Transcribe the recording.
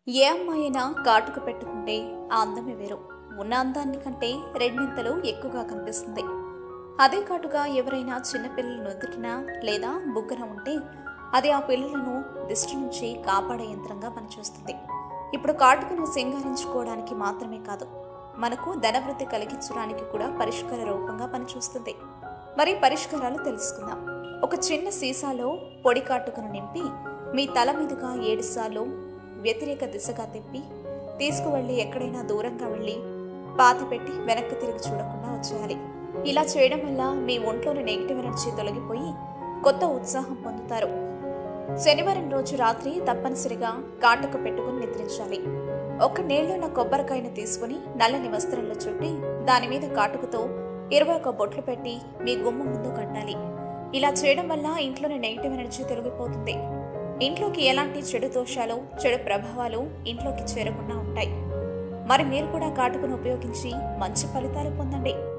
ఏ అమ్మాయినా కాటుక పెట్టుకుంటే ఆ అందమే వేరు ఉన్న అందాన్ని కంటే రెండింతలు ఎక్కువగా కనిపిస్తుంది అదే కాటుగా ఎవరైనా చిన్నపిల్లలు నుదుటిన లేదా బుగ్గన ఉంటే అది ఆ పిల్లలను దిష్టి నుంచి కాపాడే యంత్రంగా పనిచేస్తుంది ఇప్పుడు కాటుకను సింగారించుకోవడానికి మాత్రమే కాదు మనకు ధనవృద్ధి కలిగించడానికి కూడా పరిష్కార రూపంగా పనిచేస్తుంది మరి పరిష్కారాలు తెలుసుకుందాం ఒక చిన్న సీసాలో పొడి కాటుకను నింపి మీ తల మీదుగా ఏడుసార్లు వ్యతిరేక దిశగా తిప్పి తీసుకువెళ్ళి ఎక్కడైనా దూరంగా వెళ్ళి పాతి పెట్టి వెనక్కి తిరిగి చూడకుండా వచ్చేయాలి ఇలా చేయడం వల్ల మీ ఒంట్లోని నెగిటివ్ ఎనర్జీ తొలగిపోయి కొత్త ఉత్సాహం పొందుతారు శనివారం రోజు రాత్రి తప్పనిసరిగా కాటుక పెట్టుకుని నిద్రించాలి ఒక నీళ్లున్న కొబ్బరికాయను తీసుకుని నల్లని వస్త్రంలో చుట్టి దాని మీద కాటుకతో ఇరవై ఒక బొట్లు పెట్టి మీ గుమ్మ ముందు కట్టాలి ఇలా చేయడం వల్ల ఇంట్లోని నెగిటివ్ ఎనర్జీ తొలగిపోతుంది ఇంట్లోకి ఎలాంటి చెడు దోషాలు చెడు ప్రభావాలు ఇంట్లోకి చేరకుండా ఉంటాయి మరి మీరు కూడా కాటుకను ఉపయోగించి మంచి ఫలితాలు పొందండి